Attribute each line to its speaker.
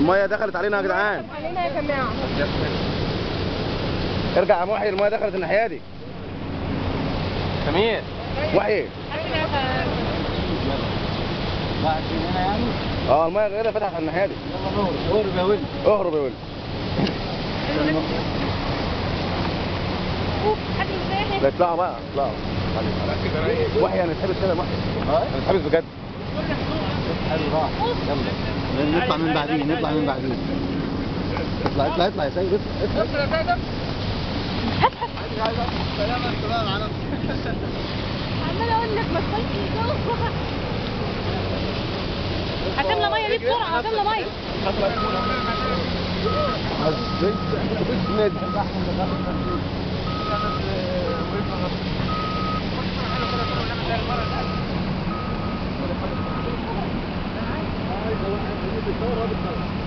Speaker 1: الميه دخلت علينا يا جدعان
Speaker 2: علينا يا جماعه
Speaker 1: ارجع يا محي الميه دخلت الناحيه دي
Speaker 3: سمير
Speaker 1: محي
Speaker 3: بعد هنا يعني
Speaker 1: اه الميه غير فتحت على الناحيه دي
Speaker 3: يلا نور قرب يا ولد
Speaker 1: اهرب يا ولد لا اطلعوا بقى اطلعوا محي انا اتحبس كده يا محي انا اتحبس بجد
Speaker 3: حلو راح يلا نطلع من بعدين نطلع من بعدين اطلع اطلع اطلع يا سيد اطلع اطلع
Speaker 2: عمال اقول لك ما تخليش جوه هتملى ميه دي بسرعه هتملى ميه
Speaker 1: نادي